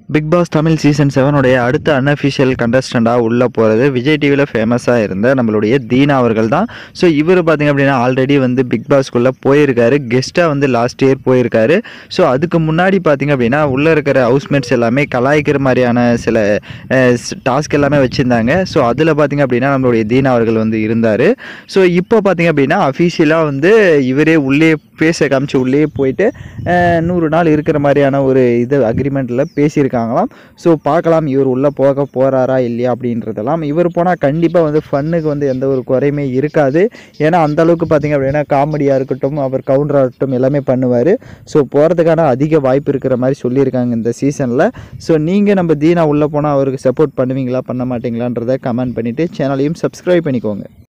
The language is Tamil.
பிக் பாஸ் தமிழ் சீசன் செவனுடைய அடுத்த அன்அஃபிஷியல் கண்டஸ்டண்ட்டாக உள்ளே போகிறது விஜய் டிவியில் ஃபேமஸாக இருந்த நம்மளுடைய தீனா அவர்கள் தான் ஸோ இவர் பார்த்திங்க அப்படின்னா ஆல்ரெடி வந்து பிக் பாஸ்க்குள்ளே போயிருக்காரு கெஸ்ட்டாக வந்து லாஸ்ட் இயர் போயிருக்காரு ஸோ அதுக்கு முன்னாடி பார்த்திங்க அப்படின்னா உள்ளே இருக்கிற ஹவுஸ்மேட்ஸ் எல்லாமே கலாய்க்கிற மாதிரியான சில டாஸ்க் எல்லாமே வச்சுருந்தாங்க ஸோ அதில் பார்த்திங்க அப்படின்னா நம்மளுடைய தீனா அவர்கள் வந்து இருந்தார் ஸோ இப்போ பார்த்திங்க அப்படின்னா அஃபிஷியலாக வந்து இவரே உள்ளே பேச காமிச்சு உள்ளே போயிட்டு அஹ், நூறு நாள் இருக்கிற மாதிரியான ஒரு இது அக்ரிமெண்ட்டில் பேசியிருக்காங்களாம் ஸோ பார்க்கலாம் இவர் உள்ளே போக போகிறாரா இல்லையா அப்படின்றதெல்லாம் இவர் போனால் கண்டிப்பாக வந்து ஃபன்னுக்கு வந்து எந்த ஒரு குறையுமே இருக்காது ஏன்னா அந்த அளவுக்கு பார்த்தீங்க அப்படின்னா காமெடியாக இருக்கட்டும் அவர் கவுண்டராக இருக்கட்டும் எல்லாமே பண்ணுவார் ஸோ போகிறதுக்கான அதிக வாய்ப்பு இருக்கிற மாதிரி சொல்லியிருக்காங்க இந்த சீசனில் ஸோ நீங்கள் நம்ம தீனா உள்ளே போனால் அவருக்கு சப்போர்ட் பண்ணுவீங்களா பண்ண மாட்டீங்களான்றதை கமெண்ட் பண்ணிவிட்டு சேனலையும் சப்ஸ்கிரைப் பண்ணிக்கோங்க